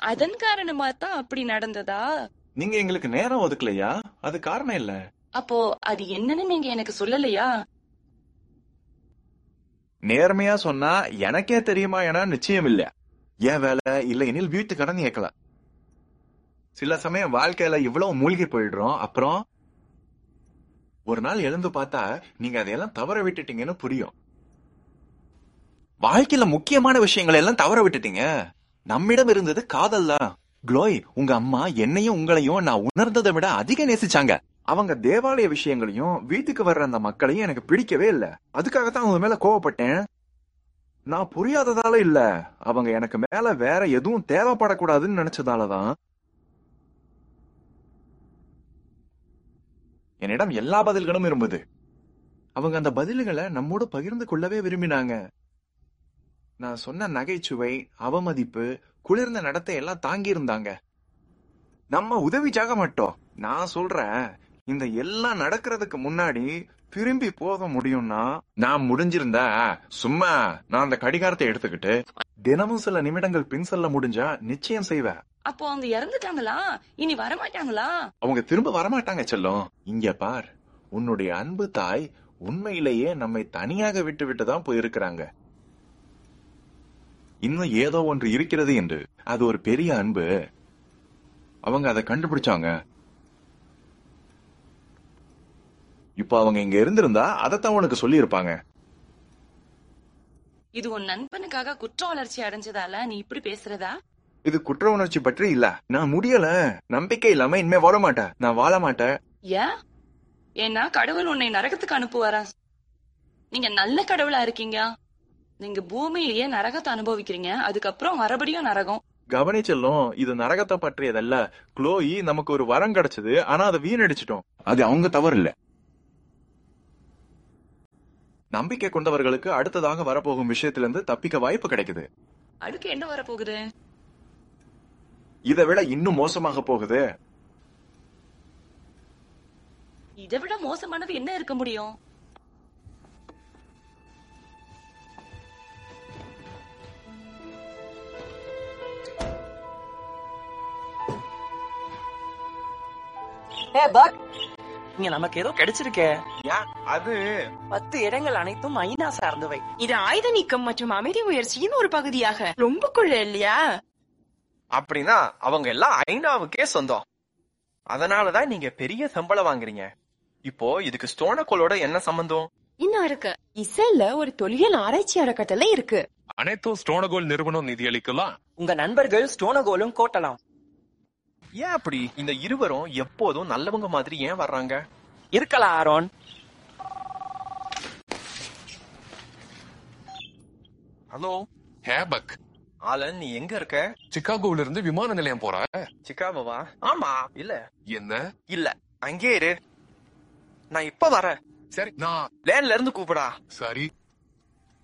அதன் காரணமா தான் அப்படி நடந்ததா நீங்க எங்களுக்கு நேரம் ஒதுக்கலையா அது காரணம் இல்ல அப்போ அது என்னன்னு நீங்க எனக்கு சொல்லலையா நேர்மையா சொன்னா எனக்கே தெரியுமா என நிச்சயம் இல்ல ஏன் வேலை இல்ல எனில் வீட்டு கடன் இயக்கலாம் சில சமயம் வாழ்க்கையில இவ்வளவு மூழ்கி போயிடுறோம் அப்புறம் ஒரு நாள் எழுந்து பார்த்தா நீங்க அதையெல்லாம் தவற விட்டுட்டீங்கன்னு புரியும் வாழ்க்கையில முக்கியமான விஷயங்களை எல்லாம் தவற விட்டுட்டீங்க நம்மிடம் இருந்தது காதல் தான் க்ளோய் உங்க அம்மா என்னையும் உங்களையும் நான் உணர்ந்ததை விட அதிக நேசிச்சாங்க அவங்க தேவாலய விஷயங்களையும் வீட்டுக்கு வர்ற அந்த மக்களையும் எனக்கு பிடிக்கவே இல்ல அதுக்காகத்தான் அவங்க மேல கோவப்பட்டேன் நான் புரியாததால இல்ல அவங்க எனக்கு மேல வேற எதுவும் தேவைப்படக்கூடாதுன்னு நினைச்சதாலதான் என்னிடம் எல்லா பதில்களும் இருந்தது அவங்க அந்த பதில்களை நம்மோடு பகிர்ந்து கொள்ளவே விரும்பினாங்க நான் சொன்ன நகைச்சுவை அவமதிப்பு குளிர்ந்த நடத்தை எல்லாம் தாங்கி இருந்தாங்க நம்ம உதவிச்சாக மாட்டோம் நான் சொல்றேன் இந்த எல்லாம் நடக்கிறதுக்கு முன்னாடி திரும்பி போக முடியும்னா நான் முடிஞ்சிருந்தா சும்மா நான் அந்த கடிகாரத்தை எடுத்துக்கிட்டு தினமும் சில நிமிடங்கள் பின் செல்ல முடிஞ்சா நிச்சயம் செய்வேன் அப்போ அவங்க இறந்துட்டாங்களா இனி வரமாட்டாங்களா அவங்க திரும்ப வரமாட்டாங்க செல்லம் இங்க பார் உன்னுடைய அன்பு தாய் உண்மையிலேயே நம்மை தனியாக விட்டு விட்டு தான் போயிருக்கிறாங்க இன்னும் ஏதோ ஒன்று இருக்கிறது என்று அது ஒரு பெரிய அன்பு அவங்க அதை கண்டுபிடிச்சாங்க இப்போ அவங்க இங்க இருந்திருந்தா அதைத்தான் உனக்கு சொல்லி இருப்பாங்க இது உன் நண்பனுக்காக குற்ற வளர்ச்சி அடைஞ்சதால நீ இப்படி பேசுறதா இது குற்ற உணர்ச்சி பற்றி இல்ல நான் முடியல நம்பிக்கை இல்லாம இனிமே வாழ மாட்டேன் நான் வாழ மாட்டேன் ஏன் ஏன்னா கடவுள் உன்னை நரகத்துக்கு அனுப்புவாரா நீங்க நல்ல கடவுளா இருக்கீங்க நீங்க பூமியிலேயே நரகத்தை அனுபவிக்கிறீங்க அதுக்கப்புறம் மறுபடியும் நரகம் கவனிச்செல்லும் இது நரகத்தை பற்றியதல்ல குளோயி நமக்கு ஒரு வரம் கிடைச்சது ஆனா அதை வீணடிச்சிட்டோம் அது அவங்க தவறு இல்ல நம்பிக்கை கொண்டவர்களுக்கு அடுத்ததாக வரப்போகும் விஷயத்திலிருந்து தப்பிக்க வாய்ப்பு கிடைக்குது அடுத்து என்ன வரப்போகுது இதை விட இன்னும் மோசமாக போகுது இதை விட மோசமானது என்ன இருக்க முடியும் ஏ பக் இங்க நமக்கு ஏதோ கிடைச்சிருக்கே அது பத்து இடங்கள் அனைத்தும் ஐநா சார்ந்தவை இது ஆயுத நீக்கம் மற்றும் அமைதி முயற்சியின் ஒரு பகுதியாக ரொம்ப குள்ள இல்லையா அப்படின்னா அவங்க எல்லாம் ஐநாவுக்கே சொந்தம் அதனாலதான் நீங்க பெரிய சம்பளம் வாங்குறீங்க இப்போ இதுக்கு ஸ்டோனக்கோலோட என்ன சம்பந்தம் இன்னும் இருக்கு இஸ்ரேல்ல ஒரு தொல்லியல் ஆராய்ச்சி அறக்கட்டளை இருக்கு அனைத்தும் ஸ்டோனகோல் நிறுவனம் நிதியளிக்கலாம் உங்க நண்பர்கள் ஸ்டோனகோலும் கோட்டலாம் ஏன் அப்படி இந்த இருவரும் எப்போதும் நல்லவங்க மாதிரி ஏன் வர்றாங்க இருக்கலாம் ஆரோன் ஹலோ ஹேபக் ஆலன் நீ எங்க இருக்க சிகாகோவில இருந்து விமான நிலையம் போற சிக்காகோவா ஆமா இல்ல என்ன இல்ல அங்கே இரு நான் இப்ப வரேன் சரி நான் லேன்ல இருந்து கூப்பிடா சரி